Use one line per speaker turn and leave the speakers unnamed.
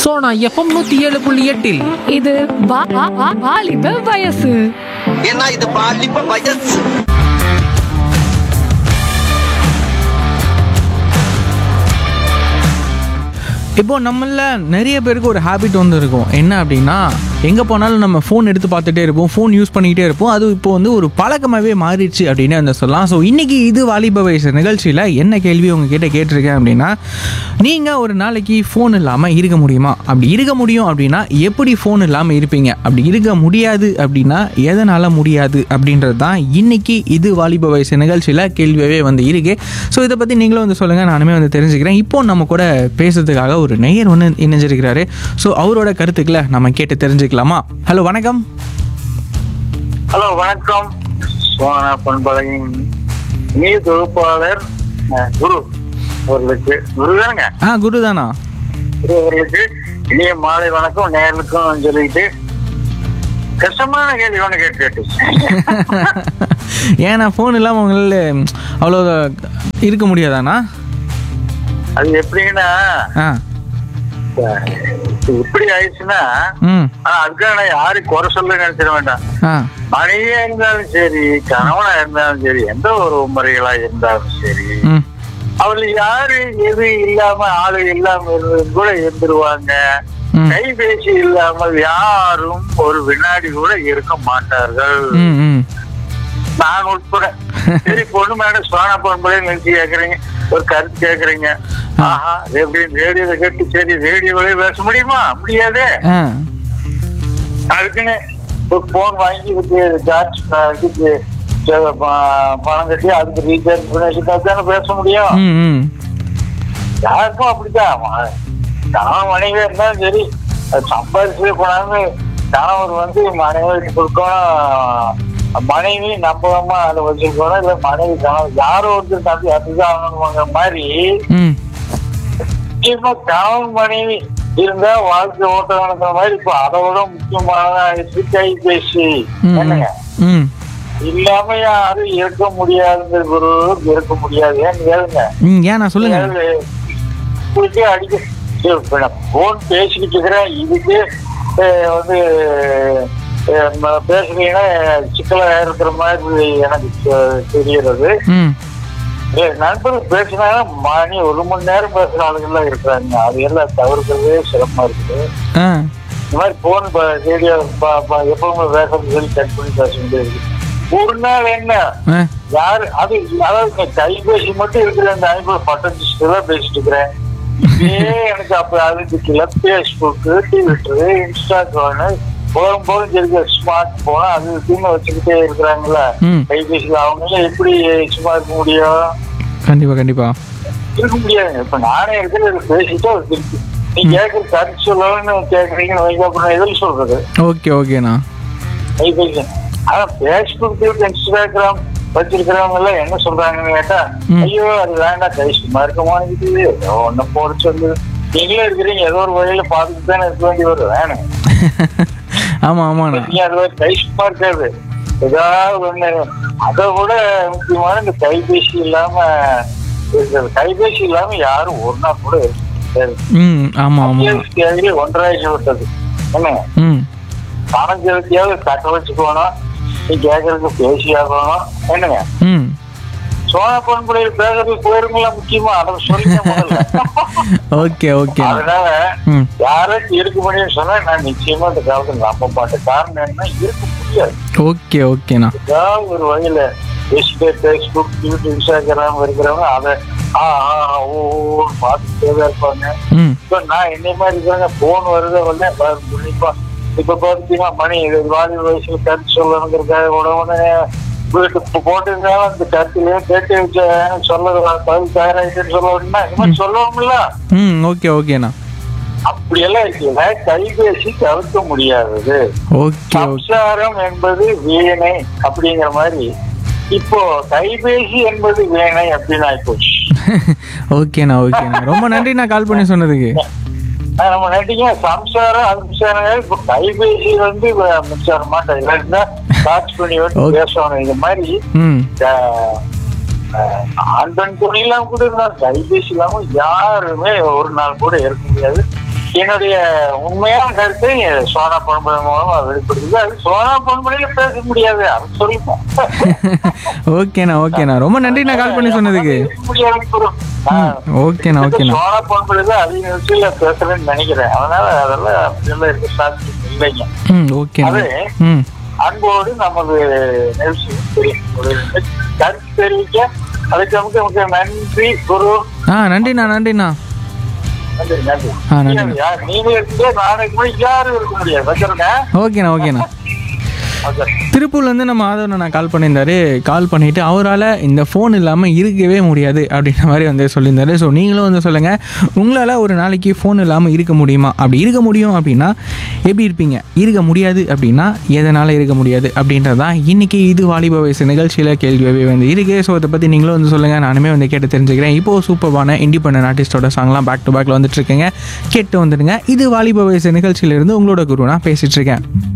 Sona FM நூத்தி ஏழு புள்ளி எட்டில்
இது வா- வா- வா- வாலிப வயசு
ஏன்னா இது பாலிப்ப வயசு
இப்போ நம்மள நிறைய பேருக்கு ஒரு ஹாபிட் வந்து இருக்கும் என்ன அப்படின்னா எங்கே போனாலும் நம்ம ஃபோன் எடுத்து பார்த்துட்டே இருப்போம் ஃபோன் யூஸ் பண்ணிக்கிட்டே இருப்போம் அது இப்போ வந்து ஒரு பழக்கமாகவே மாறிடுச்சு அப்படின்னு வந்து சொல்லலாம் ஸோ இன்றைக்கி இது வாலிப வயசு நிகழ்ச்சியில் என்ன கேள்வி உங்ககிட்ட கேட்டிருக்கேன் அப்படின்னா நீங்கள் ஒரு நாளைக்கு ஃபோன் இல்லாமல் இருக்க முடியுமா அப்படி இருக்க முடியும் அப்படின்னா எப்படி ஃபோன் இல்லாமல் இருப்பீங்க அப்படி இருக்க முடியாது அப்படின்னா எதனால் முடியாது அப்படின்றது தான் இன்னைக்கு இது வாலிப வயசு நிகழ்ச்சியில் கேள்வியாகவே வந்து இருக்கு ஸோ இதை பற்றி நீங்களும் வந்து சொல்லுங்கள் நானுமே வந்து தெரிஞ்சுக்கிறேன் இப்போ நம்ம கூட பேசுறதுக்காக ஒரு நேயர் ஒன்று இணைஞ்சிருக்கிறாரு ஸோ அவரோட கருத்துக்களை நம்ம கேட்டு தெரிஞ்சுக்கலாமா ஹலோ வணக்கம்
ஹலோ வணக்கம் சோனா பண்பலையின் இனிய தொகுப்பாளர் அஹ், குரு அவர்களுக்கு குரு தானுங்க
ஆ குரு தானா
குரு அவர்களுக்கு இனிய மாலை வணக்கம் நேர்களுக்கும் சொல்லிட்டு கஷ்டமான கேள்வி ஒன்று கேட்டு கேட்டு
ஏன்னா ஃபோன் இல்லாமல் உங்களால் அவ்வளோ இருக்க முடியாதாண்ணா
அது எப்படின்னா
ஆ
அஹ், இப்படி ஆயிடுச்சுன்னா
ம்
ஆனா அதுக்காக நான் யாரும் குறை சொல்ல நினைச்சிட வேண்டாம்
ஆ
மனைவியா இருந்தாலும் சரி கணவனா இருந்தாலும் சரி எந்த ஒரு முறைகளா இருந்தாலும் சரி
ம்
அவர்கள் யாரு எது இல்லாம ஆளு இல்லாம இருந்தது கூட இருந்துருவாங்க
ம்.
கைபேசி இல்லாமல் யாரும் ஒரு வினாடி கூட இருக்க மாட்டார்கள்
ம் ம்
நான் உட்பட சரி பொண்ணு மேடம் சோனா பொன்பளை நினைச்சு கேக்குறீங்க ஒரு கருத்து கேக்குறீங்க ஆஹா எப்படி ரேடியோல கேட்டு சரி ரேடியோவிலே பேச முடியுமா முடியாதே
ஆ
அதுக்குன்னு ஒரு போன் வாங்கி இதுக்கு சார்ஜ் இதுக்கு சே- ப- பணம் கட்டி அதுக்கு ரீசார்ஜ் பண்ணி வச்சுட்டா தானே பேச முடியும்
ம் ம்
யாருக்கும் அப்படித்தான் ம- கணவன் மனைவி இருந்தாலும் சரி அது சம்பாதிச்சு போனாலும் கணவர் வந்து மனைவி கொடுக்கணும் மனைவி நம்பகமா அதை வச்சிருக்கணும் இல்ல மனைவி கணவன் யாரோ ஒருத்தர் தம்பி அதுதான் ஆகணுங்கிற மாதிரி
ம்
முக்கியமா கணவன் மனைவி இருந்தா வாழ்க்கை ஓட்டணுங்கிற மாதிரி இப்ப அதை விட முக்கியமானது கைபேசி
ம்,
என்னங்க
ம்
இல்லாம யாரும் இருக்க முடியாதுங்கிற குரு இருக்க முடியாது ஏன்னு கேளுங்க
ம் ஏண்ணா சொல்லுங்க
உங்களுக்கு அடிக்க போன் பேசிக்கிட்டு இருக்கிறேன் இதுக்கு அஹ், வந்து அஹ், ம- பேசுறீங்கன்னா சிக்கலா இருக்கிற மாதிரி எனக்கு தெ- தெரிகிறது
ம்
என் நண்பர்கள் பேசினாங்க மணி ஒரு மணி நேரம் பேசுற ஆளுங்கள்லாம் இருக்கிறாங்க அது எல்லாம் தவிர்க்கிறதே சிரமமா இருக்குது
ஆ
இந்த மாதிரி போன் ரேடியோ எப்பவுமே பேசுறது சொல்லி கட் பண்ணி பேச முடியாது ஒரு நாள் என்ன
ஆ
யாரு அது அதாவது இந்த கைபேசி மட்டும் இருக்கிற அந்த ஐம்பது பட்டன் தான் பேசிட்டு இருக்கிறேன் இதே எனக்கு அப்ப அதுக்கு ஃபேஸ்புக் ட்விட்டர் இன்ஸ்டாகிராம் போகும் போகும் இருக்க ஸ்மார்ட் போன் அது இதுன்னு வச்சுக்கிட்டே இருக்கிறாங்கல்ல
ம்.
கைபேசியில் அவங்க எப்படி சும்மா இருக்க முடியும்
கண்டிப்பாக கண்டிப்பாக
இருக்க முடியாது இப்ப நானே இருக்கிற பேசிட்டு அது இருக்கு நீ கேட்கற கருத்து சொல்லணும்னு கேட்கறீங்கன்னு வைக்க அப்புறம் எதில் சொல்றது
ஓகே ஓகேண்ணா
கைபேசி ஆனா பேஸ்புக் இன்ஸ்டாகிராம் வச்சிருக்கிறவங்க எல்லாம் என்ன சொல்றாங்கன்னு கேட்டா
ம்.
ஐயோ அது வேண்டாம் கைஷ்டமா இருக்க மாட்டேங்குது ஏதோ ஒண்ணு போட சொல்லு நீங்களே இருக்கிறீங்க ஏதோ ஒரு வழியில பார்த்துட்டு தானே இருக்க வேண்டி வரும் வேணும்
ஆமாம் ஆமாண்ணா
நீங்க அது ஒரு கைஷ்டமா இருக்காது ஏதாவது ஒண்ணு அதை விட முக்கியமான இந்த கைபேசி இல்லாம இருக்கிறது கைபேசி இல்லாம யாரும் ஒரு நாள் கூட இருக்க முடியாது.
ம் ஆமாம் ஆமாம்
அத்தியாவசிய தேவையிலே ஒன்றாகி விட்டது என்ன
ம்
பணம் செலுத்தியாவது கட்ட வச்சுக்கணும் நீ கேட்கறதுக்கு பேசியாகணும் என்னங்க
ம்
சோழ பண்புடையில் பேசுறது போயிருங்களா முக்கியமா அதை சொல்லுங்க முதல்ல
ஓகே ஓகேண்ணா
அதனால
ம்
யாராச்சும் இருக்க முடியும்னு சொன்னா நான் நிச்சயமா இந்த காலத்துல நம்ப மாட்டேன் காரணம் என்ன இருக்க முடியாது
ஓகே ஓகேண்ணா
ஏதாவது ஒரு வகையில பேசிட்டே பேஸ்புக் யூடியூப் இன்ஸ்டாகிராம் இருக்கிறவங்க அதை ஆ ஆ ஆ, ஓ ஓன்னு பார்த்துட்டே தான் இருப்பாங்க
ம்
இப்ப நான் என்னை மாதிரி இருக்கிறாங்க போன் வருது உடனே ப- இப்ப இப்ப பாத்தீங்கன்னா மணி இது வாலி வயசுல கருத்து சொல்லணுங்கிறதுக்காக உடனே வீட்டு இப்ப போட்டிருந்தாலும் அந்த கருத்துலயே கேட்டு வச்ச சொல்ல பதில் தயாராகிட்டேன்னு சொல்ல வேணும்னா இது மாதிரி சொல்லுவோம்ல
ம் ஓகே ஓகேண்ணா
அப்படியெல்லாம் இருக்குல்ல கைபேசி தவிர்க்க முடியாதது
ஓகே ஓகே
சம்சாரம் என்பது வீணை அப்படிங்கிற மாதிரி இப்போ கைபேசி என்பது வீணை அப்படின்னு ஆயிப்போச்சு
ஓகேண்ணா ஓகேண்ணா ரொம்ப நன்றிண்ணா கால் பண்ணி சொன்னதுக்கு
ஆஹ் நம்ம நட்டிங்க சம்சாரம் அது மின்சாரம் இப்போ கைபேசி வந்து வ- மின்சாரம் மாட்டேன் இல்லாட்டினா சார்ஜ் பண்ணி வந்து
Okay.
பேசணும் இது மாதிரி
ம்
ஆஹ், ஆஹ், ஆண் பெண் துணி இல்லாம கூட இருந்தா கைபேசி இல்லாம யாருமே ஒரு நாள் கூட இருக்க முடியாது என்னுடைய உண்மையான கருத்தை சோனா பொன்முறை மூலமா வெளிப்படுத்துது அது சோனா பொன்முறையில பேச முடியாது அது சொல்லிப்போம்
ஓகேண்ணா ஓகேண்ணா ரொம்ப நன்றிண்ணா கால் பண்ணி சொன்னதுக்கு
முடியாது குரு. நான்
ஓகேண்ணா ஓகேண்ணா
சோனா பொன்முறை தான் அதிக நிகழ்ச்சியில பேசுறேன்னு நினைக்கிறேன் அதனால அதெல்லாம் அப்படியெல்லாம் இருக்க சாத்தியம் இல்லைங்க
ம் ஓகேண்ணா
அது
ம்
அன்போடு நமது நிகழ்ச்சி ஒரு கருத்து தெரிவிக்க அதுக்கு நமக்கு நமக்கு நன்றி குரு
ஆ நன்றிண்ணா நன்றிண்ணா
நன்றி நன்றி
ஆ, நன்றி.
யார் நீங்க இருக்கு நாளைக்கு போய் யாரும் இருக்க முடியாது வச்சிருக்கேன்
ஓகேண்ணா ஓகேண்ணா
ஓகே
திருப்பூர்லேருந்து நம்ம ஆதவனை நான் கால் பண்ணியிருந்தாரு கால் பண்ணிவிட்டு அவரால் இந்த ஃபோன் இல்லாமல் இருக்கவே முடியாது அப்படின்ற மாதிரி வந்து சொல்லியிருந்தாரு ஸோ நீங்களும் வந்து சொல்லுங்கள் உங்களால் ஒரு நாளைக்கு ஃபோன் இல்லாமல் இருக்க முடியுமா அப்படி இருக்க முடியும் அப்படின்னா எப்படி இருப்பீங்க இருக்க முடியாது அப்படின்னா எதனால் இருக்க முடியாது அப்படின்றது தான் இன்றைக்கி இது வாலிப வயசு நிகழ்ச்சியில் கேள்வியாகவே வந்து இருக்கு ஸோ அதை பற்றி நீங்களும் வந்து சொல்லுங்கள் நானுமே வந்து கேட்டு தெரிஞ்சுக்கிறேன் இப்போது சூப்பரான இண்டிபெண்டன்ட் ஆர்டிஸ்டோட சாங்லாம் பேக் டு பேக்கில் வந்துட்டு இருக்கேங்க கேட்டு வந்துடுங்க இது வாலிப வயசு நிகழ்ச்சியிலிருந்து உங்களோட குரு நான் பேசிகிட்டு இருக்கேன்